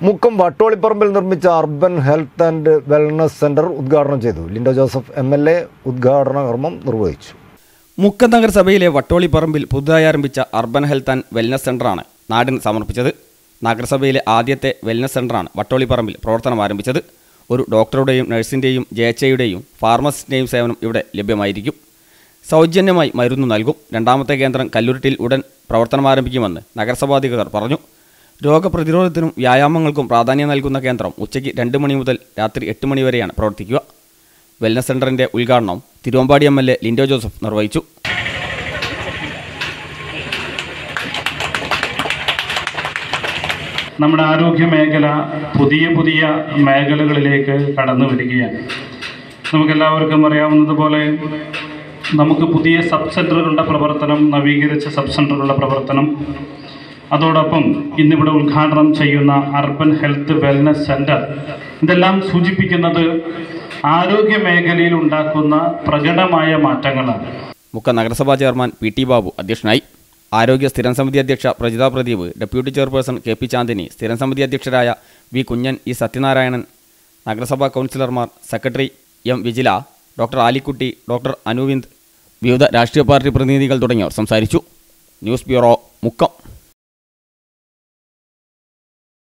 മുക്കം വട്ടോളിപ്പറമ്പിൽ നിർമ്മിച്ച urban health and wellness centre ഉദ്ഘാടനം ചെയ്തു Lindo Joseph M L A ഉദ്ഘാടന കർമ്മം നിർവഹിച്ചു മുക്കം നഗരസഭയിലെ വട്ടോളിപ്പറമ്പിൽ പുതുതായി ആരംഭിച്ച അർബൻ ഹെൽത്ത് ആൻഡ് വെൽനസ് സെൻ്ററാണ് നാടിന് സമർപ്പിച്ചത് നഗരസഭയിലെ ആദ്യത്തെ വെൽനസ് സെൻ്ററാണ് വട്ടോളിപ്പറമ്പിൽ പ്രവർത്തനം ആരംഭിച്ചത് ഒരു ഡോക്ടറുടെയും നഴ്സിൻ്റെയും ജയച്ചയുടെയും ഫാർമസിസ്റ്റിൻ്റെയും സേവനം ഇവിടെ ലഭ്യമായിരിക്കും സൗജന്യമായി മരുന്ന് നൽകും രണ്ടാമത്തെ കേന്ദ്രം കല്ലുരുട്ടിൽ ഉടൻ പ്രവർത്തനം ആരംഭിക്കുമെന്ന് നഗരസഭാധികൃതർ പറഞ്ഞു രോഗപ്രതിരോധത്തിനും വ്യായാമങ്ങൾക്കും പ്രാധാന്യം നൽകുന്ന കേന്ദ്രം ഉച്ചയ്ക്ക് രണ്ട് മണി മുതൽ രാത്രി എട്ട് മണി വരെയാണ് പ്രവർത്തിക്കുക വെൽനസ് സെൻ്ററിൻ്റെ ഉദ്ഘാടനം Thiruvambady M L A Lindo Joseph നിർവഹിച്ചു നമ്മുടെ ആരോഗ്യ മേഖല പുതിയ പുതിയ മേഖലകളിലേക്ക് കടന്നു വരികയാണ് നമുക്കെല്ലാവർക്കും അറിയാവുന്നതുപോലെ നമുക്ക് പുതിയ സബ് സെൻ്ററുകളുടെ പ്രവർത്തനം നവീകരിച്ച സബ് സെൻ്ററുകളുടെ പ്രവർത്തനം അതോടൊപ്പം ഇന്നിവിടെ ഉദ്ഘാടനം ചെയ്യുന്ന അർബൻ ഹെൽത്ത് വെൽനസ് സെൻറ്റർ ഇതെല്ലാം സൂചിപ്പിക്കുന്നത് ആരോഗ്യ മേഖലയിൽ ഉണ്ടാക്കുന്ന പ്രകടമായ മാറ്റങ്ങളാണ് മുക്കം നഗരസഭാ ചെയർമാൻ പി ടി ബാബു അധ്യക്ഷനായി ആരോഗ്യ സ്ഥിരം സമിതി അധ്യക്ഷ Prajitha Pradeep deputy chairperson K P Chandini സ്ഥിരം സമിതി അധ്യക്ഷരായ വി കുഞ്ഞൻ ഇ സത്യനാരായണൻ നഗരസഭാ കൗൺസിലർമാർ secretary M Vijila doctor Alikutty doctor Anuvind വിവിധ രാഷ്ട്രീയ പാർട്ടി പ്രതിനിധികൾ തുടങ്ങിയവർ സംസാരിച്ചു ന്യൂസ് ബ്യൂറോ മുക്കം